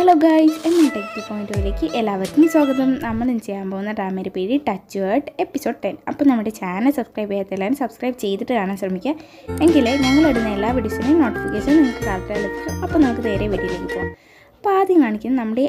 hello guys എന്ന tech പോയിന്റിലേക്ക് എല്ലാവർക്കും സ്വാഗതം നമ്മൾ ഇന്ന് ചെയ്യാൻ പോകുന്ന ഡ്രാമയുടെ പേര് ടച്ച് വേർഡ് എപ്പിസോഡ് ടെൻ അപ്പോൾ നമ്മുടെ ചാനൽ സബ്സ്ക്രൈബ് ചെയ്യാത്തല്ലാരും സബ്സ്ക്രൈബ് ചെയ്തിട്ട് കാണാൻ ശ്രമിക്കുക എങ്കിൽ ഞങ്ങളിടുന്ന എല്ലാ വീഡിയോസിനും നോട്ടിഫിക്കേഷൻ നിങ്ങൾക്ക് കറക്റ്റായി ലഭിക്കും അപ്പോൾ നമുക്ക് നേരെ വീഡിയോയിലേക്ക് പോകാം അപ്പോൾ ആദ്യം കാണിക്കുന്നത് നമ്മുടെ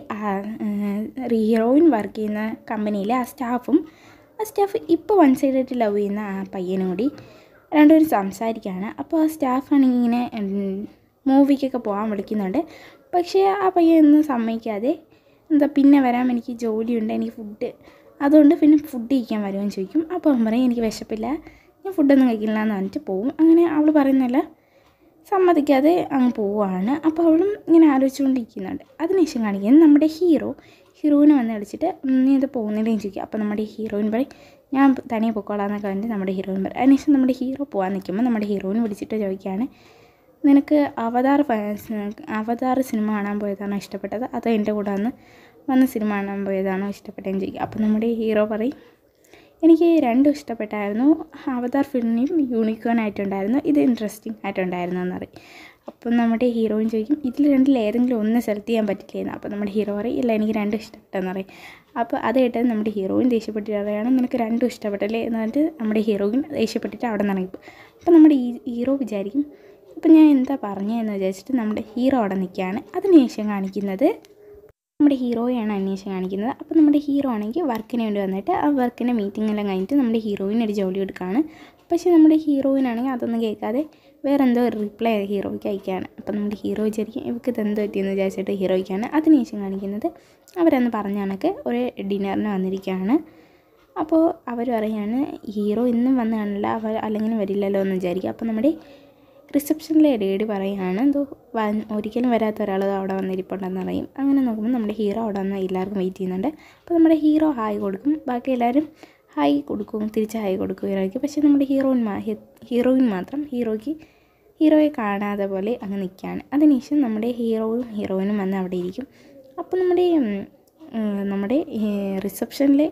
ഹീറോയിൻ വർക്ക് ചെയ്യുന്ന കമ്പനിയിലെ ആ സ്റ്റാഫും ആ സ്റ്റാഫ് ഇപ്പോൾ വൺ സൈഡായിട്ട് ലവ് ചെയ്യുന്ന ആ പയ്യനും കൂടി രണ്ടുപേരും സംസാരിക്കുകയാണ് അപ്പോൾ ആ സ്റ്റാഫാണെങ്കിൽ ഇങ്ങനെ മൂവിക്കൊക്കെ പോകാൻ വിളിക്കുന്നുണ്ട് പക്ഷേ ആ പയ്യൻ ഒന്നും സമ്മതിക്കാതെ എന്താ പിന്നെ വരാം എനിക്ക് ജോലിയുണ്ട് എനിക്ക് ഫുഡ് അതുകൊണ്ട് പിന്നെ ഫുഡ് കഴിക്കാൻ വരുമെന്ന് ചോദിക്കും അപ്പോൾ അവൻ പറയും എനിക്ക് വിശപ്പില്ല ഞാൻ ഫുഡൊന്നും കഴിക്കില്ല എന്ന് പറഞ്ഞിട്ട് പോവും അങ്ങനെ അവൾ പറയുന്നില്ല സമ്മതിക്കാതെ അങ്ങ് പോവുകയാണ് അപ്പോൾ അവളും ഇങ്ങനെ ആലോചിച്ചുകൊണ്ടിരിക്കുന്നുണ്ട് അതിനുശേഷം കാണിക്കുന്നത് നമ്മുടെ ഹീറോ ഹീറോയിനെ വന്ന് വിളിച്ചിട്ട് "ഉം, നീ ഇത് പോകുന്നില്ലേന്ന് ചോദിക്കും അപ്പോൾ നമ്മുടെ ഹീറോയിൻ പറയും ഞാൻ തനിയെ പൊക്കോളാം എന്നൊക്കെ പറഞ്ഞിട്ട് നമ്മുടെ ഹീറോയിൻ പറയും അതിനുശേഷം നമ്മുടെ ഹീറോ പോകാൻ നിൽക്കുമ്പോൾ നമ്മുടെ ഹീറോയിൻ വിളിച്ചിട്ട് ചോദിക്കുകയാണ് നിനക്ക് അവതാർ ഫാൻസ് അവതാർ സിനിമ കാണാൻ പോയതാണോ ഇഷ്ടപ്പെട്ടത് അതോ എൻ്റെ കൂടെ വന്ന് വന്ന് സിനിമ കാണാൻ പോയതാണോ ഇഷ്ടപ്പെട്ടതെന്ന് ചോദിക്കും അപ്പോൾ നമ്മുടെ ഹീറോ പറയും എനിക്ക് രണ്ടും ഇഷ്ടപ്പെട്ടായിരുന്നു അവതാർ ഫിലിം യൂണിക്കോൺ ആയിട്ടുണ്ടായിരുന്നു ഇത് ഇൻട്രസ്റ്റിംഗ് ആയിട്ടുണ്ടായിരുന്നു എന്നറിയും അപ്പം നമ്മുടെ ഹീറോയിൻ ചോദിക്കും ഇതിൽ രണ്ടിൽ ഏതെങ്കിലും ഒന്ന് സെലക്ട് ചെയ്യാൻ പറ്റില്ലേന്ന് അപ്പോൾ നമ്മുടെ ഹീറോ പറയും ഇല്ല എനിക്ക് രണ്ടും ഇഷ്ടപ്പെട്ടെന്ന് പറയും അപ്പോൾ അത് കേട്ടത് നമ്മുടെ ഹീറോയിൻ ദേഷ്യപ്പെട്ടിട്ട് പറയുകയാണ് നിനക്ക് രണ്ടും ഇഷ്ടപ്പെട്ടല്ലേ എന്ന് പറഞ്ഞിട്ട് നമ്മുടെ ഹീറോയിൻ ദേഷ്യപ്പെട്ടിട്ട് അവിടെ നിന്ന് ഇറങ്ങിപ്പോയി അപ്പോൾ നമ്മുടെ ഈ ഹീറോ വിചാരിക്കും അപ്പം ഞാൻ എന്താ പറഞ്ഞതെന്ന് വിചാരിച്ചിട്ട് നമ്മുടെ ഹീറോ അവിടെ നിൽക്കുകയാണ് അതിനുശേഷം കാണിക്കുന്നത് നമ്മുടെ ഹീറോയാണ് അന്വേഷണം കാണിക്കുന്നത് അപ്പോൾ നമ്മുടെ ഹീറോ ആണെങ്കിൽ വർക്കിന് വേണ്ടി വന്നിട്ട് ആ വർക്കിൻ്റെ മീറ്റിംഗ് എല്ലാം കഴിഞ്ഞിട്ട് നമ്മുടെ ഹീറോയിന് ഒരു ജോലി എടുക്കുകയാണ് പക്ഷേ നമ്മുടെ ഹീറോയിനാണെങ്കിൽ അതൊന്നും കേൾക്കാതെ വേറെ എന്തോ റിപ്ലൈ ഹീറോയ്ക്ക് അയക്കുകയാണ് അപ്പോൾ നമ്മുടെ ഹീറോ വിചാരിക്കും ഇവർക്ക് ഇത് എന്തോ പറ്റിയെന്ന് വിചാരിച്ചിട്ട് ഹീറോയ്ക്കാണ് അതിനുശേഷം കാണിക്കുന്നത് അവരന്ന് പറഞ്ഞ കണക്ക് ഒരു ഡിന്നറിന് വന്നിരിക്കുകയാണ് അപ്പോൾ അവർ പറയാണ് ഹീറോ ഇന്നും വന്ന് കാണില്ല അവർ അല്ലെങ്കിൽ വരില്ലല്ലോ എന്ന് വിചാരിക്കും അപ്പോൾ നമ്മുടെ റിസപ്ഷനിലെ ലേഡി പറയുകയാണ് എന്തോ വ- ഒരിക്കലും വരാത്ത ഒരാൾ അവിടെ വന്നിരിപ്പുണ്ടെന്ന് പറയും അങ്ങനെ നോക്കുമ്പോൾ നമ്മുടെ ഹീറോ അവിടെ വന്ന് എല്ലാവർക്കും വെയിറ്റ് ചെയ്യുന്നുണ്ട് അപ്പോൾ നമ്മുടെ ഹീറോ ഹായ് കൊടുക്കും ബാക്കി എല്ലാവരും ഹായ് കൊടുക്കും തിരിച്ച് ഹായ് കൊടുക്കും ഹീറോയ്ക്ക് പക്ഷേ നമ്മുടെ ഹീറോയിൻ മാ ഹീറോയിൻ മാത്രം ഹീറോയ്ക്ക് ഹീറോയെ കാണാതെ പോലെ അങ്ങ് നിൽക്കുകയാണ് അതിനുശേഷം നമ്മുടെ ഹീറോയും ഹീറോയിനും വന്ന് അവിടെ ഇരിക്കും അപ്പോൾ നമ്മുടെ ഉം, ഉം, നമ്മുടെ റിസപ്ഷനിലെ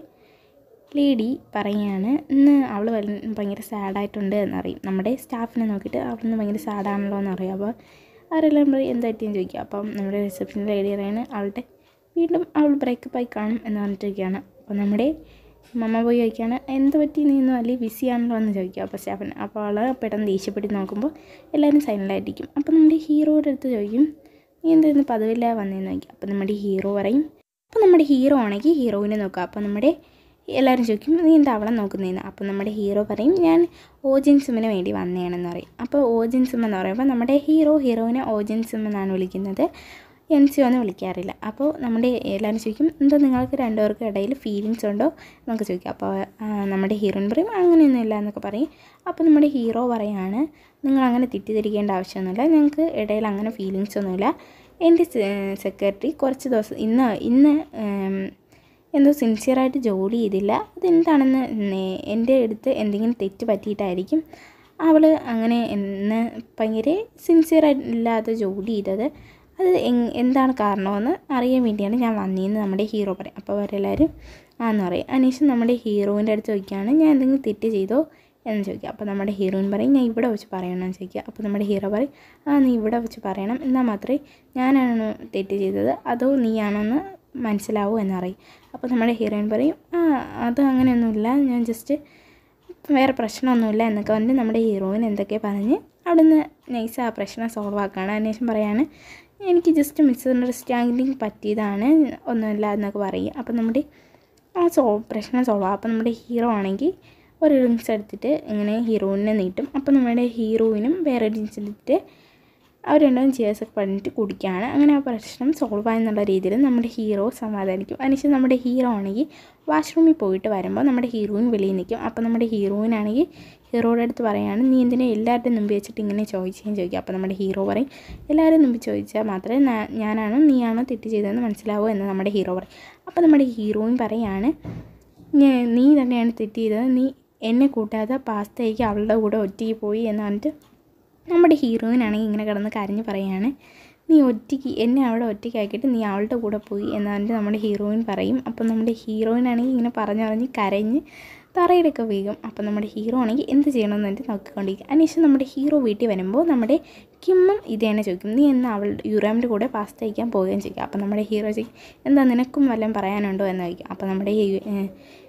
ലേഡി പറയുകയാണ് ഇന്ന് അവൾ ഭയങ്കര സാഡായിട്ടുണ്ട് എന്നറിയും നമ്മുടെ സ്റ്റാഫിനെ നോക്കിയിട്ട് അവളിന്ന് ഭയങ്കര സാഡാണല്ലോ എന്നറിയാം അപ്പോൾ ആരെല്ലാം പറയും എന്താ പറ്റിയെന്ന് ചോദിക്കുക അപ്പം നമ്മുടെ റിസപ്ഷൻ ലേഡി പറയാണ് അവളുടെ വീണ്ടും അവൾ ബ്രേക്കപ്പ് ആയി കാണും എന്ന് പറഞ്ഞിട്ടിരിക്കുകയാണ് അപ്പോൾ നമ്മുടെ മമ്മ പോയി ചോദിക്കുകയാണ് എന്ത് പറ്റി നീ ഇന്ന് വലിയ ബിസി ആണല്ലോ എന്ന് ചോദിക്കുക അപ്പോൾ സ്റ്റാഫിന് അപ്പോൾ അവൾ പെട്ടെന്ന് ദേഷ്യപ്പെട്ട് നോക്കുമ്പോൾ എല്ലാവരും സൈലൻ്റായിട്ടിരിക്കും അപ്പോൾ നമ്മുടെ ഹീറോയുടെ അടുത്ത് ചോദിക്കും നീ എന്തായിരുന്നു പതിവില്ല വന്നതെന്ന് ചോദിക്കും അപ്പോൾ നമ്മുടെ ഹീറോ പറയും അപ്പോൾ നമ്മുടെ ഹീറോ ആണെങ്കിൽ ഹീറോയിനെ നോക്കുക അപ്പോൾ നമ്മുടെ എല്ലാവരും ചോദിക്കും നീ എന്താ അവളെ നോക്കുന്നതെന്ന് അപ്പോൾ നമ്മുടെ ഹീറോ പറയും ഞാൻ ഓജിൻ സിമ്മിന് വേണ്ടി വന്നതാണെന്ന് പറയും അപ്പോൾ ഓജിൻ സിം എന്ന് പറയുമ്പോൾ നമ്മുടെ ഹീറോ ഹീറോയിനെ ഓജിൻ സിം എന്നാണ് വിളിക്കുന്നത് എൻ സി ഒന്നും വിളിക്കാറില്ല അപ്പോൾ നമ്മുടെ എല്ലാവരും ചോദിക്കും എന്താ നിങ്ങൾക്ക് രണ്ടുപേർക്കും ഇടയിൽ ഫീലിങ്സ് ഉണ്ടോ എന്നൊക്കെ ചോദിക്കും അപ്പോൾ ആ, നമ്മുടെ ഹീറോയിൻ പറയും അങ്ങനെയൊന്നുമില്ല എന്നൊക്കെ പറയും അപ്പോൾ നമ്മുടെ ഹീറോ പറയാണ് നിങ്ങൾ അങ്ങനെ തെറ്റിദ്ധരിക്കേണ്ട ആവശ്യമൊന്നുമില്ല ഞങ്ങൾക്ക് ഇടയിൽ അങ്ങനെ ഫീലിങ്സ് ഒന്നുമില്ല എൻ്റെ സെക്രട്ടറി കുറച്ച് ദിവസം ഇന്ന് ഇന്ന് ഉം, എന്തോ സിൻസിയറായിട്ട് ജോലി ചെയ്തില്ല അതെന്താണെന്ന് നേ- എൻ്റെ അടുത്ത് എന്തെങ്കിലും തെറ്റ് പറ്റിയിട്ടായിരിക്കും അവൾ അങ്ങനെ എന്ന് ഭയങ്കര സിൻസിയറായിട്ട് ഇല്ലാതെ ജോലി ചെയ്തത് അത് എങ്- എന്താണ് കാരണമെന്ന് അറിയാൻ വേണ്ടിയാണ് ഞാൻ വന്നതെന്ന് നമ്മുടെ ഹീറോ പറയും അപ്പോൾ അവരെല്ലാവരും ആന്ന് പറയും അതിനുശേഷം നമ്മുടെ ഹീറോയിൻ്റെ അടുത്ത് ചോദിക്കുകയാണ് ഞാൻ എന്തെങ്കിലും തെറ്റ് ചെയ്തോ എന്ന് ചോദിക്കുക അപ്പോൾ നമ്മുടെ ഹീറോയിൻ പറയും ഞാൻ ഇവിടെ വെച്ച് പറയണമെന്ന് ചോദിക്കുക അപ്പോൾ നമ്മുടെ ഹീറോ പറയും ആ നീ ഇവിടെ വെച്ച് പറയണം എന്നാൽ മാത്രമേ ഞാനാണോ തെറ്റ് ചെയ്തത് അതോ നീയാണോ എന്ന് മനസ്സിലാവൂ എന്നറിയും അപ്പോൾ നമ്മുടെ ഹീറോയിൻ പറയും ആ അത് അങ്ങനെയൊന്നുമില്ല ഞാൻ ജസ്റ്റ് വേറെ പ്രശ്നമൊന്നുമില്ല എന്നൊക്കെ പറഞ്ഞ് നമ്മുടെ ഹീറോയിൻ എന്തൊക്കെ പറഞ്ഞ് അവിടുന്ന് നൈസ് ആ പ്രശ്നം സോൾവ് ആക്കുകയാണ് അതിനുശേഷം പറയാണ് എനിക്ക് ജസ്റ്റ് മിസ്അണ്ടർസ്റ്റാൻഡിങ് പറ്റിയതാണ് ഒന്നുമില്ല എന്നൊക്കെ പറയും അപ്പോൾ നമ്മുടെ ആ സോ പ്രശ്നം സോൾവ് ആകും അപ്പോൾ നമ്മുടെ ഹീറോ ആണെങ്കിൽ ഒരു ഡ്രിങ്ക്സ് എടുത്തിട്ട് ഇങ്ങനെ ഹീറോയിനെ നീട്ടും അപ്പോൾ നമ്മുടെ ഹീറോയിനും വേറെ ഡ്രിങ്ക്സ് എടുത്തിട്ട് അവർ രണ്ടും ചേഴ്സൊക്കെ പറഞ്ഞിട്ട് കുടിക്കുകയാണ് അങ്ങനെ ആ പ്രശ്നം സോൾവ് ആയെന്നുള്ള രീതിയിൽ നമ്മുടെ ഹീറോ സമാധാനിക്കും അതിനുശേഷം നമ്മുടെ ഹീറോ ആണെങ്കിൽ വാഷ്റൂമിൽ പോയിട്ട് വരുമ്പോൾ നമ്മുടെ ഹീറോയിൻ വെളിയിൽ നിൽക്കും അപ്പോൾ നമ്മുടെ ഹീറോയിൻ ആണെങ്കിൽ ഹീറോയുടെ അടുത്ത് പറയാണ് നീ എന്തിനാ എല്ലാവരുടെയും മുമ്പ് വെച്ചിട്ട് ഇങ്ങനെ ചോദിച്ചേന്ന് ചോദിക്കും അപ്പോൾ നമ്മുടെ ഹീറോ പറയും എല്ലാവരും മുമ്പ് ചോദിച്ചാൽ മാത്രമേ നാ- ഞാനാണോ നീയാണോ തെറ്റ് ചെയ്തതെന്ന് മനസ്സിലാവൂ എന്ന് നമ്മുടെ ഹീറോ പറയും അപ്പോൾ നമ്മുടെ ഹീറോയിൻ പറയാണ് "ഞ- നീ തന്നെയാണ് തെറ്റ് ചെയ്തത് നീ എന്നെ കൂട്ടാതെ പാസ്തയ്ക്ക് അവളുടെ കൂടെ ഒറ്റയ്ക്ക് പോയി എന്ന് പറഞ്ഞിട്ട് നമ്മുടെ ഹീറോയിനാണെങ്കിൽ ഇങ്ങനെ കിടന്ന് കരഞ്ഞ് പറയാണ് നീ ഒറ്റയ്ക്ക് എന്നെ അവിടെ ഒറ്റയ്ക്കാക്കിയിട്ട് നീ അവളുടെ കൂടെ പോയി എന്ന് പറഞ്ഞിട്ട് നമ്മുടെ ഹീറോയിൻ പറയും അപ്പം നമ്മുടെ ഹീറോയിനാണെങ്കിൽ ഇങ്ങനെ പറഞ്ഞു പറഞ്ഞ് കരഞ്ഞ് തറയിലൊക്കെ വീഴും അപ്പോൾ നമ്മുടെ ഹീറോ ആണെങ്കിൽ എന്ത് ചെയ്യണമെന്ന് എന്നിട്ട് നോക്കിക്കൊണ്ടിരിക്കും അതിനുശേഷം നമ്മുടെ ഹീറോ വീട്ടിൽ വരുമ്പോൾ നമ്മുടെ കിമ്മും ഇത് തന്നെ ചോദിക്കും നീ എന്ന് അവളുടെ യുറാമിൻ്റെ കൂടെ പാസ്ത കഴിക്കാൻ പോവുകയും ചെയ്യും അപ്പോൾ നമ്മുടെ ഹീറോ ചോദിക്കും എന്താ നിനക്കും വല്ലതും പറയാനുണ്ടോ എന്ന് ചോദിക്കും അപ്പോൾ നമ്മുടെ ഈ, ഏഹ്,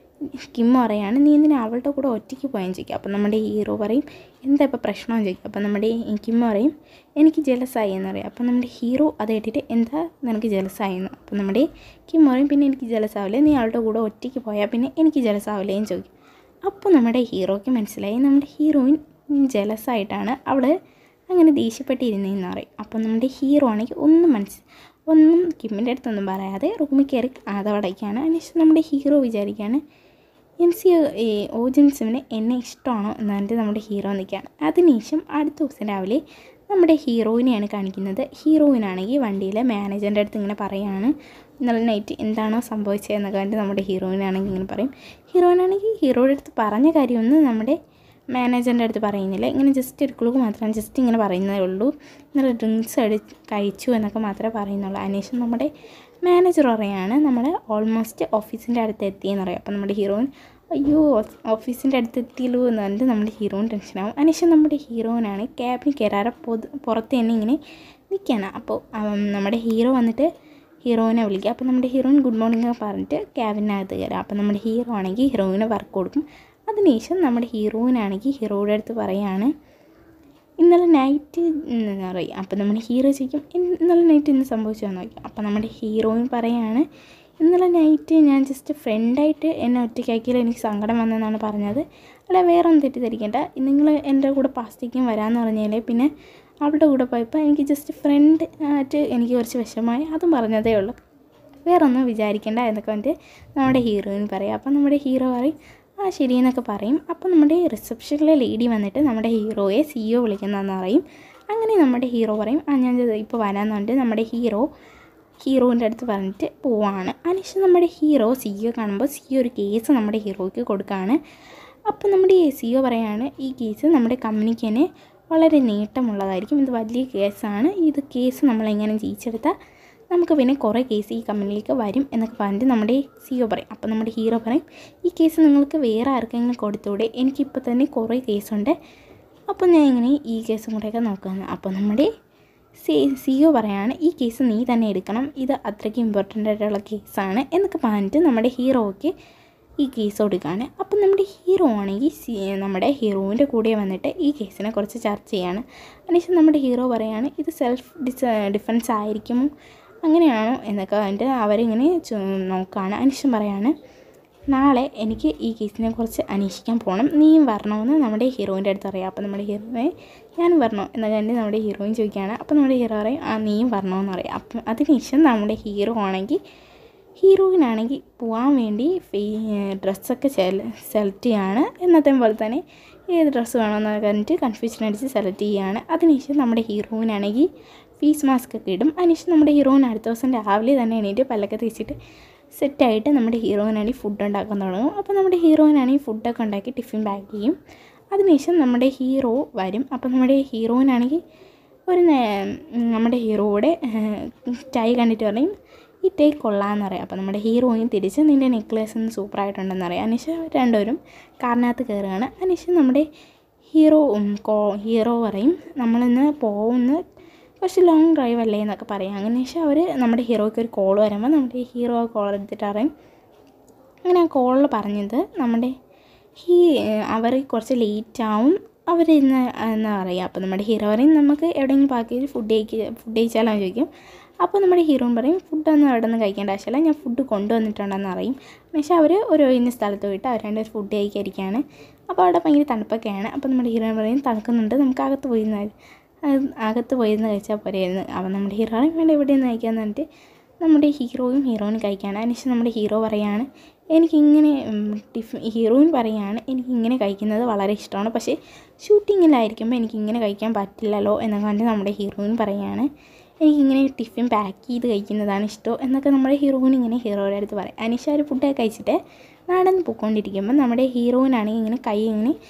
കിം പറയാണ് നീ എന്തിനാ അവളുടെ കൂടെ ഒറ്റയ്ക്ക് പോയെന്ന് ചോദിക്കും അപ്പോൾ നമ്മുടെ ഹീറോ പറയും എന്താ ഇപ്പോൾ പ്രശ്നമെന്ന് ചോദിക്കും അപ്പോൾ നമ്മുടെ ഈ കിം പറയും എനിക്ക് ജലസായി എന്ന് പറയും അപ്പോൾ നമ്മുടെ ഹീറോ അത് കേട്ടിട്ട് എന്താ നിനക്ക് ജലസായി എന്ന് അപ്പോൾ നമ്മുടെ കിം പറയും പിന്നെ എനിക്ക് ജലസാവില്ലേ നീ അവളുടെ കൂടെ ഒറ്റയ്ക്ക് പോയാൽ പിന്നെ എനിക്ക് ജലസാവില്ലേ എന്ന് ചോദിക്കും അപ്പോൾ നമ്മുടെ ഹീറോയ്ക്ക് മനസ്സിലായി നമ്മുടെ ഹീറോയിൻ ജലസായിട്ടാണ് അവൾ അങ്ങനെ ദേഷ്യപ്പെട്ടിരുന്നതെന്ന് പറയും അപ്പോൾ നമ്മുടെ ഹീറോ ആണെങ്കിൽ ഒന്നും മനസ്സ് ഒന്നും കിമ്മിൻ്റെ അടുത്തൊന്നും പറയാതെ റൂമിൽ കയറി ആദവടയ്ക്കാണ് അതിനുശേഷം നമ്മുടെ ഹീറോ വിചാരിക്കുകയാണ് എൻ സി ഓജൻസിന് എന്നെ ഇഷ്ടമാണോ എന്നിട്ട് നമ്മുടെ ഹീറോ നിൽക്കുകയാണ് അതിനുശേഷം അടുത്ത ദിവസം രാവിലെ നമ്മുടെ ഹീറോയിനെയാണ് കാണിക്കുന്നത് ഹീറോയിനാണെങ്കിൽ വണ്ടിയിലെ മാനേജറിൻ്റെ അടുത്ത് ഇങ്ങനെ പറയുകയാണ് ഇന്നലെ നൈറ്റ് എന്താണോ സംഭവിച്ചതെന്നൊക്കെ കണ്ടിട്ട് നമ്മുടെ ഹീറോയിനാണെങ്കിൽ ഇങ്ങനെ പറയും ഹീറോയിനാണെങ്കിൽ ഹീറോയുടെ അടുത്ത് പറഞ്ഞ കാര്യമൊന്നും നമ്മുടെ മാനേജറിൻ്റെ അടുത്ത് പറയുന്നില്ല ഇങ്ങനെ ജസ്റ്റ് ഒരു ക്ലൂ മാത്രമാണ് ജസ്റ്റ് ഇങ്ങനെ പറയുന്നതേ ഉള്ളൂ ഇന്നലെ ഡ്രിങ്ക്സ് അടി കഴിച്ചു എന്നൊക്കെ മാത്രമേ പറയുന്നുള്ളൂ അതിനുശേഷം നമ്മുടെ മാനേജർ പറയാണ് നമ്മൾ ഓൾമോസ്റ്റ് ഓഫീസിൻ്റെ അടുത്ത് എത്തിയെന്ന് പറയും അപ്പോൾ നമ്മുടെ ഹീറോയിൻ അയ്യോ ഓഫീസിൻ്റെ അടുത്ത് എത്തിയല്ലോ എന്ന് പറഞ്ഞിട്ട് നമ്മുടെ ഹീറോയിൻ ടെൻഷനാവും അതിനുശേഷം നമ്മുടെ ഹീറോയിനാണ് ക്യാബിന് കയറാതെ പൊതു പുറത്ത് തന്നെ ഇങ്ങനെ നിൽക്കുകയാണ് അപ്പോൾ അവൻ നമ്മുടെ ഹീറോ വന്നിട്ട് ഹീറോയിനെ വിളിക്കുക അപ്പോൾ നമ്മുടെ ഹീറോയിൻ ഗുഡ് മോർണിംഗ് ഒക്കെ പറഞ്ഞിട്ട് ക്യാബിനകത്ത് കയറാം അപ്പോൾ നമ്മുടെ ഹീറോ ആണെങ്കിൽ ഹീറോയിന് വർക്ക് കൊടുക്കും അതിനുശേഷം നമ്മുടെ ഹീറോയിനാണെങ്കിൽ ഹീറോയുടെ അടുത്ത് പറയാണ് ഇന്നലെ നൈറ്റ് എന്ന് പറയും അപ്പോൾ നമ്മുടെ ഹീറോ ചോദിക്കും "ഇന്ന് ഇന്നലെ നൈറ്റ് ഇന്ന് സംഭവിച്ചതെന്ന് ചോദിക്കും അപ്പോൾ നമ്മുടെ ഹീറോയിൻ പറയാണ് ഇന്നലെ നൈറ്റ് ഞാൻ ജസ്റ്റ് ഫ്രണ്ടായിട്ട് എന്നെ ഒറ്റയ്ക്കാക്കിയാൽ എനിക്ക് സങ്കടം വന്നെന്നാണ് പറഞ്ഞത് അല്ല വേറെ ഒന്നും തെറ്റിദ്ധരിക്കേണ്ട നിങ്ങൾ എൻ്റെ കൂടെ പാസ്റ്റിക്കും വരാമെന്ന് പറഞ്ഞാൽ പിന്നെ അവളുടെ കൂടെ പോയപ്പോൾ എനിക്ക് ജസ്റ്റ് ഫ്രണ്ട് ആയിട്ട് എനിക്ക് കുറച്ച് വിഷമമായി അതും പറഞ്ഞതേ ഉള്ളൂ വേറെ ഒന്നും വിചാരിക്കേണ്ട എന്നൊക്കെ പറഞ്ഞിട്ട് നമ്മുടെ ഹീറോയിൻ പറയും അപ്പം നമ്മുടെ ഹീറോ പറയും ആ ശരി എന്നൊക്കെ പറയും അപ്പോൾ നമ്മുടെ റിസപ്ഷനിലെ ലേഡി വന്നിട്ട് നമ്മുടെ ഹീറോയെ സി ഒ വിളിക്കുന്നതെന്ന് പറയും അങ്ങനെ നമ്മുടെ ഹീറോ പറയും ആ ഞാൻ ഇപ്പോൾ വരാമെന്ന് പറഞ്ഞിട്ട് നമ്മുടെ ഹീറോ ഹീറോയിൻ്റെ അടുത്ത് പറഞ്ഞിട്ട് പോവാണ് അതിനുശേഷം നമ്മുടെ ഹീറോ സി ഒ കാണുമ്പോൾ സി ഒ ഒരു കേസ് നമ്മുടെ ഹീറോയ്ക്ക് കൊടുക്കുകയാണ് അപ്പോൾ നമ്മുടെ സി ഒ പറയാണ് ഈ കേസ് നമ്മുടെ കമ്പനിക്ക് തന്നെ വളരെ നേട്ടമുള്ളതായിരിക്കും ഇത് വലിയ കേസാണ് ഇത് കേസ് നമ്മളെങ്ങനെ ജയിച്ചെടുത്താൽ നമുക്ക് പിന്നെ കുറേ കേസ് ഈ കമ്പനിയിലേക്ക് വരും എന്നൊക്കെ പറഞ്ഞിട്ട് നമ്മുടെ സി ഒ പറയും അപ്പോൾ നമ്മുടെ ഹീറോ പറയും ഈ കേസ് നിങ്ങൾക്ക് വേറെ ആർക്കെങ്കിലും കൊടുത്തൂടെ എനിക്കിപ്പോൾ തന്നെ കുറേ കേസുണ്ട് അപ്പോൾ ഞാൻ ഇങ്ങനെ ഈ കേസും കൂടെയൊക്കെ നോക്കുകയാണ് അപ്പോൾ നമ്മുടെ സി സി ഒ പറയാണ് ഈ കേസ് നീ തന്നെ എടുക്കണം ഇത് അത്രയ്ക്ക് ഇമ്പോർട്ടൻ്റ് ആയിട്ടുള്ള കേസാണ് എന്നൊക്കെ പറഞ്ഞിട്ട് നമ്മുടെ ഹീറോയ്ക്ക് ഈ കേസ് കൊടുക്കുകയാണ് അപ്പം നമ്മുടെ ഹീറോ ആണെങ്കിൽ സി നമ്മുടെ ഹീറോയിൻ്റെ കൂടെ വന്നിട്ട് ഈ കേസിനെ കുറിച്ച് ചർച്ച ചെയ്യാണ് അതിനുശേഷം നമ്മുടെ ഹീറോ പറയാണ് ഇത് സെൽഫ് ഡിസ് ഡിഫൻസ് ആയിരിക്കും അങ്ങനെയാണോ എന്നൊക്കെ പറഞ്ഞിട്ട് അവരിങ്ങനെ ചോ- നോക്കുകയാണ് അതിനുശേഷം പറയാണ് നാളെ എനിക്ക് ഈ കേസിനെ കുറിച്ച് അന്വേഷിക്കാൻ പോകണം നീയും വരണമെന്ന് നമ്മുടെ ഹീറോയിൻ്റെ അടുത്ത് അറിയാം അപ്പോൾ നമ്മുടെ ഹീറോയെ ഞാനും വരണോ എന്നൊക്കെ കണ്ട് നമ്മുടെ ഹീറോയിൻ ചോദിക്കുകയാണ് അപ്പോൾ നമ്മുടെ ഹീറോ പറയും ആ നീയും വരണമെന്ന് അറിയാം അപ്പം അതിനുശേഷം നമ്മുടെ ഹീറോ ആണെങ്കിൽ ഹീറോയിനാണെങ്കിൽ പോകാൻ വേണ്ടി ഡ്രസ്സൊക്കെ സെലക്ട് ചെയ്യാണ് എന്നത്തെ പോലെ തന്നെ ഏത് ഡ്രസ്സ് വേണമെന്ന് പറഞ്ഞിട്ട് കൺഫ്യൂഷൻ അടിച്ച് സെലക്ട് ചെയ്യുകയാണ് അതിനുശേഷം നമ്മുടെ ഹീറോയിനാണെങ്കിൽ ഫേസ് മാസ്ക് ഒക്കെ ഇടും അതിനുശേഷം നമ്മുടെ ഹീറോയിൻ അടുത്ത ദിവസം രാവിലെ തന്നെ എണീറ്റ് പല്ലൊക്കെ തേച്ചിട്ട് സെറ്റായിട്ട് നമ്മുടെ ഹീറോയിനാണെങ്കിൽ ഫുഡ് ഉണ്ടാക്കാൻ തുടങ്ങും അപ്പോൾ നമ്മുടെ ഹീറോയിനാണെങ്കിൽ ഫുഡൊക്കെ ഉണ്ടാക്കി ടിഫിൻ പാക്ക് ചെയ്യും അതിനുശേഷം നമ്മുടെ ഹീറോ വരും അപ്പോൾ നമ്മുടെ ഹീറോയിനാണെങ്കിൽ ഒരു നേ- നമ്മുടെ ഹീറോയുടെ ടൈ കണ്ടിട്ട് പറയും ഈ ടൈ കൊള്ളാമെന്ന് പറയും അപ്പോൾ നമ്മുടെ ഹീറോയിൻ തിരിച്ച് നിൻ്റെ നെക്ലേസ് ഒന്ന് സൂപ്പറായിട്ടുണ്ടെന്ന് പറയും അതിനുശേഷം രണ്ടുപേരും കാറിനകത്ത് കയറുകയാണ് അതിനുശേഷം നമ്മുടെ ഹീറോ ഉം, കോ ഹീറോ പറയും നമ്മളിന്ന് പോകുന്ന കുറച്ച് ലോങ് ഡ്രൈവ് അല്ലേ എന്നൊക്കെ പറയും അങ്ങനെ ശേഷം അവർ നമ്മുടെ ഹീറോയ്ക്ക് ഒരു കോൾ വരുമ്പോൾ നമ്മുടെ ഹീറോ ആ കോൾ എടുത്തിട്ട് പറയും അങ്ങനെ ആ കോളിൽ പറഞ്ഞത് നമ്മുടെ ഹീ അവർ കുറച്ച് ലേറ്റ് ആവും അവർ ഇന്ന് എന്ന് പറയാം അപ്പോൾ നമ്മുടെ ഹീറോ പറയും നമുക്ക് എവിടെയെങ്കിലും പാക്കേജ് ഫുഡ് കഴിക്കുക ഫുഡ് കഴിച്ചാലോ എന്ന് ചോദിക്കും അപ്പോൾ നമ്മുടെ ഹീറോയിൻ പറയും ഫുഡൊന്നും അവിടെ നിന്ന് കഴിക്കേണ്ട ആവശ്യമില്ല ഞാൻ ഫുഡ് കൊണ്ടുവന്നിട്ടുണ്ടെന്ന് അറിയും പക്ഷേ അവർ ഒരു ഒഴിഞ്ഞ സ്ഥലത്ത് പോയിട്ട് അവർ രണ്ട് ഫുഡ് കഴിക്കാതിരിക്കുകയാണ് അപ്പോൾ അവിടെ ഭയങ്കര തണുപ്പൊക്കെയാണ് അപ്പോൾ നമ്മുടെ ഹീറോയിൻ പറയും തണുക്കുന്നുണ്ട് നമുക്ക് അകത്ത് പോയി ഇരുന്ന് കഴി- അത് അകത്ത് പോയി ഇരുന്ന് കഴിച്ചാൽ പോരെയായിരുന്നു അപ്പോൾ നമ്മുടെ ഹീറോ പറയും വേണ്ട ഇവിടെ നിന്ന് കഴിക്കാമെന്ന് പറഞ്ഞിട്ട് നമ്മുടെ ഹീറോയും ഹീറോയിനും കഴിക്കുകയാണ് അതിനുശേഷം നമ്മുടെ ഹീറോ പറയാണ് എനിക്കിങ്ങനെ ഉം, ടിഫിൻ ഹീറോയിൻ പറയാണ് എനിക്കിങ്ങനെ കഴിക്കുന്നത് വളരെ ഇഷ്ടമാണ് പക്ഷേ ഷൂട്ടിങ്ങിലായിരിക്കുമ്പോൾ എനിക്കിങ്ങനെ കഴിക്കാൻ പറ്റില്ലല്ലോ എന്നൊക്കെ കണ്ട് നമ്മുടെ ഹീറോയിൻ പറയാണ് എനിക്കിങ്ങനെ ടിഫിൻ പാക്ക് ചെയ്ത് കഴിക്കുന്നതാണ് ഇഷ്ടം എന്നൊക്കെ നമ്മുടെ ഹീറോയിൻ ഇങ്ങനെ ഹീറോയുടെ അടുത്ത് പറയും അനിഷ ഒരു ഫുഡൊക്കെ കഴിച്ചിട്ട് നടന്ന് പോയിക്കൊണ്ടിരിക്കുമ്പോൾ നമ്മുടെ ഹീറോയിനാണെങ്കിൽ ഇങ്ങനെ കൈ ഇങ്ങനെ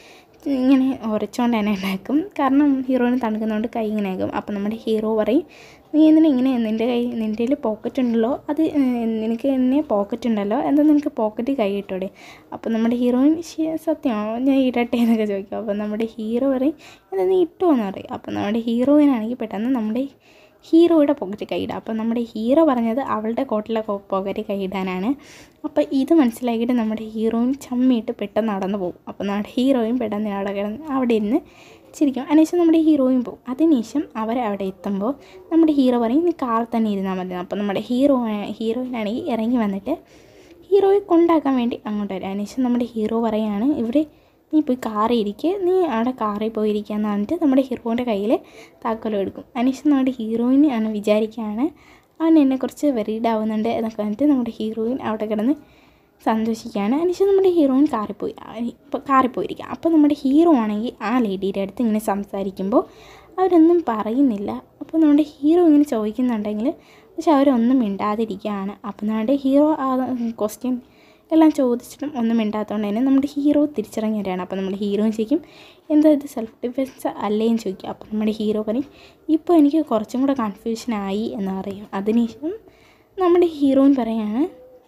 ഇങ്ങനെ ഉരച്ചുകൊണ്ട് തന്നെ ഉണ്ടാക്കും കാരണം ഹീറോയിന് തണുക്കുന്നതുകൊണ്ട് കൈ ഇങ്ങനെ ആക്കും അപ്പോൾ നമ്മുടെ ഹീറോ പറയും നീ എന്തിനാ ഇങ്ങനെ നിൻ്റെ കൈ നിൻ്റെ കയ്യിൽ പോക്കറ്റ് ഉണ്ടല്ലോ അത് ഏഹ്, നിനക്ക് തന്നെ പോക്കറ്റ് ഉണ്ടല്ലോ എന്താ നിനക്ക് പോക്കറ്റ് കൈ ഇട്ടോടെ അപ്പോൾ നമ്മുടെ ഹീറോയിൻ "ശ്ശേ, സത്യമാണോ ഞാൻ ഇടട്ടെ എന്നൊക്കെ ചോദിക്കും അപ്പോൾ നമ്മുടെ ഹീറോ പറയും എന്താ നീ ഇട്ടോ എന്ന് പറയും അപ്പോൾ നമ്മുടെ ഹീറോയിനാണെങ്കിൽ പെട്ടെന്ന് നമ്മുടെ ഹീറോയുടെ പോക്കറ്റ് കൈയിടുക അപ്പോൾ നമ്മുടെ ഹീറോ പറഞ്ഞത് അവളുടെ കോട്ടിലെ പോക്കറ്റ് കൈയിടാനാണ് അപ്പോൾ ഇത് മനസ്സിലാക്കിയിട്ട് നമ്മുടെ ഹീറോയിൻ ചമ്മിയിട്ട് പെട്ടെന്ന് നടന്നു പോകും അപ്പോൾ നമ്മുടെ ഹീറോയും പെട്ടെന്ന് അവിടെ കിടന്ന് അവിടെ ഇരുന്ന് ചിരിക്കും അതിനുശേഷം നമ്മുടെ ഹീറോയും പോകും അതിനുശേഷം അവർ അവിടെ എത്തുമ്പോൾ നമ്മുടെ ഹീറോ പറയും നീ കാറിൽ തന്നെ ഇരുന്നാൽ മതി അപ്പോൾ നമ്മുടെ ഹീറോ ഹീറോയിനാണെങ്കിൽ ഇറങ്ങി വന്നിട്ട് ഹീറോയെ കൊണ്ടാക്കാൻ വേണ്ടി അങ്ങോട്ട് വരും അതിനുശേഷം നമ്മുടെ ഹീറോ പറയാണ് ഇവിടെ നീ പോയി കാറിൽ ഇരിക്കുക നീ അവിടെ കാറിൽ പോയി ഇരിക്കുക എന്ന് പറഞ്ഞിട്ട് നമ്മുടെ ഹീറോൻ്റെ കയ്യിൽ താക്കോലും എടുക്കും അതിനുശേഷം നമ്മുടെ ഹീറോയിൻ ആണ് വിചാരിക്കുകയാണ് അവൻ എന്നെക്കുറിച്ച് വെറീഡ് ആവുന്നുണ്ട് എന്നൊക്കെ പറഞ്ഞിട്ട് നമ്മുടെ ഹീറോയിൻ അവിടെ കിടന്ന് സന്തോഷിക്കുകയാണ് അതിനുശേഷം നമ്മുടെ ഹീറോയിൻ കാറിൽ പോയി ഇപ്പോൾ കാറിൽ പോയിരിക്കുക അപ്പോൾ നമ്മുടെ ഹീറോ ആണെങ്കിൽ ആ ലേഡിയുടെ അടുത്ത് ഇങ്ങനെ സംസാരിക്കുമ്പോൾ അവരൊന്നും പറയുന്നില്ല അപ്പോൾ നമ്മുടെ ഹീറോ ഇങ്ങനെ ചോദിക്കുന്നുണ്ടെങ്കിൽ പക്ഷെ അവരൊന്നും മിണ്ടാതിരിക്കുകയാണ് അപ്പോൾ നമ്മുടെ ഹീറോ ആ ക്വസ്റ്റ്യൻ എല്ലാം ചോദിച്ചിട്ടും ഒന്നും മിണ്ടാത്തതുകൊണ്ട് തന്നെ നമ്മുടെ ഹീറോ തിരിച്ചിറങ്ങി വരികയാണ് അപ്പോൾ നമ്മുടെ ഹീറോയും ചോദിക്കും എന്താ ഇത് സെൽഫ് ഡിഫെൻസ് അല്ലേന്ന് ചോദിക്കും അപ്പോൾ നമ്മുടെ ഹീറോ പറയും ഇപ്പോൾ എനിക്ക് കുറച്ചും കൂടെ കൺഫ്യൂഷനായി എന്ന് പറയും അതിനുശേഷം നമ്മുടെ ഹീറോയിൻ പറയാണ്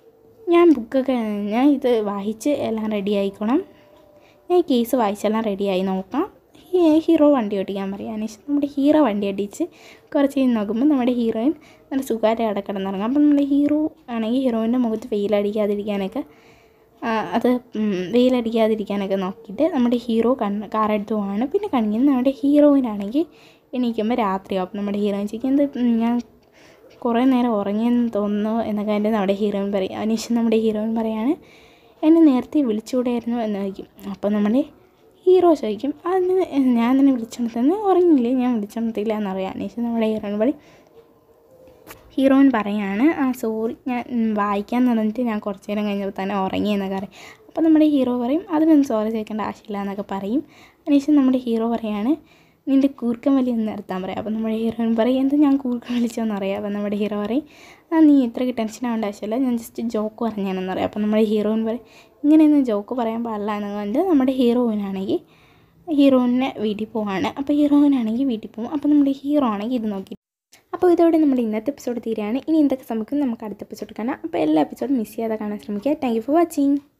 ഞാൻ ബുക്കൊക്കെ ഞാൻ ഇത് വായിച്ച് എല്ലാം റെഡി ആയിക്കോണം ഞാൻ ഈ കേസ് വായിച്ചെല്ലാം റെഡിയായി നോക്കാം ഹീ- ഹീറോ വണ്ടി ഓടിക്കാൻ പറയും അതിനുശേഷം നമ്മുടെ ഹീറോ വണ്ടി ഓടിച്ച് കുറച്ച് കഴിഞ്ഞ് നോക്കുമ്പോൾ നമ്മുടെ ഹീറോയിൻ നല്ല സുഖമായിട്ട് അവിടെ കിടന്നിറങ്ങും അപ്പം നമ്മുടെ ഹീറോ ആണെങ്കിൽ ഹീറോയിൻ്റെ മുഖത്ത് വെയിലടിക്കാതിരിക്കാനൊക്കെ ആ, അത് ഉം, വെയിലടിക്കാതിരിക്കാനൊക്കെ നോക്കിയിട്ട് നമ്മുടെ ഹീറോ കണ്ണ് കാറെടുത്ത് പോവാണ് പിന്നെ കാണിക്കുന്നത് നമ്മുടെ ഹീറോയിനാണെങ്കിൽ എണീക്കുമ്പോൾ രാത്രിയാവും അപ്പം നമ്മുടെ ഹീറോയിൻ ചോദിക്കും എന്ത് ഉം, ഞാൻ കുറേ നേരം ഉറങ്ങിയെന്ന് തോന്നുന്നു എന്നൊക്കെ എൻ്റെ നമ്മുടെ ഹീറോയിൻ പറയും അതിനുശേഷം നമ്മുടെ ഹീറോയിൻ പറയാണ് എന്നെ നേരത്തെ വിളിച്ചുകൂടായിരുന്നു എന്ന് ചോദിക്കും അപ്പോൾ നമ്മുടെ ഹീറോ ചോദിക്കും അതിന് ഞാൻ നിന്നെ വിളിച്ചുണർത്തുന്നത് ഉറങ്ങിയില്ലേ ഞാൻ വിളിച്ചുണർത്തില്ല എന്നറിയാം അതിനുശേഷം നമ്മുടെ ഹീറോയിൻ പറയും ഹീറോയിൻ പറയാണ് ആ സോറി ഞാൻ ഉം, വായിക്കാൻ തുടങ്ങിയിട്ട് ഞാൻ കുറച്ച് നേരം കഴിഞ്ഞപ്പോൾ തന്നെ ഉറങ്ങി എന്നൊക്കെ പറയും അപ്പോൾ നമ്മുടെ ഹീറോ പറയും അതിനൊന്നും സോറി ചോദിക്കേണ്ട ആവശ്യമില്ല എന്നൊക്കെ പറയും അതിനുശേഷം നമ്മുടെ ഹീറോ പറയാണ് നിൻ്റെ കൂർക്കം വലി ഒന്ന് നിർത്താൻ പറയും അപ്പോൾ നമ്മുടെ ഹീറോയിൻ പറയും എന്താ ഞാൻ കൂർക്കം വലിച്ചോന്ന് അറിയാം അപ്പോൾ നമ്മുടെ ഹീറോ പറയും ആ നീ ഇത്രയ്ക്ക് ടെൻഷൻ ആവേണ്ട ആവശ്യമില്ല ഞാൻ ജസ്റ്റ് ജോക്ക് പറഞ്ഞാണെന്ന് പറയാം അപ്പോൾ നമ്മുടെ ഹീറോയിൻ പറയും ഇങ്ങനെയൊന്നും ജോക്ക് പറയാൻ പാടില്ല എന്ന് കണ്ട് നമ്മുടെ ഹീറോയിനാണെങ്കിൽ ഹീറോയിനെ വീട്ടിൽ പോവാണ് അപ്പോൾ ഹീറോയിനാണെങ്കിൽ വീട്ടിൽ പോകും അപ്പോൾ നമ്മുടെ ഹീറോ ആണെങ്കിൽ ഇത് നോക്കി അപ്പോൾ ഇതോടെ നമ്മുടെ ഇന്നത്തെ എപ്പിസോഡ് തീരുകയാണ് ഇനി എന്തൊക്കെ സംഭവിക്കും നമുക്ക് അടുത്ത എപ്പിസോഡ് കാണാം അപ്പോൾ എല്ലാ എപ്പിസോഡും മിസ് ചെയ്യാതെ കാണാൻ ശ്രമിക്കുക താങ്ക് യു ഫോർ വാച്ചിങ്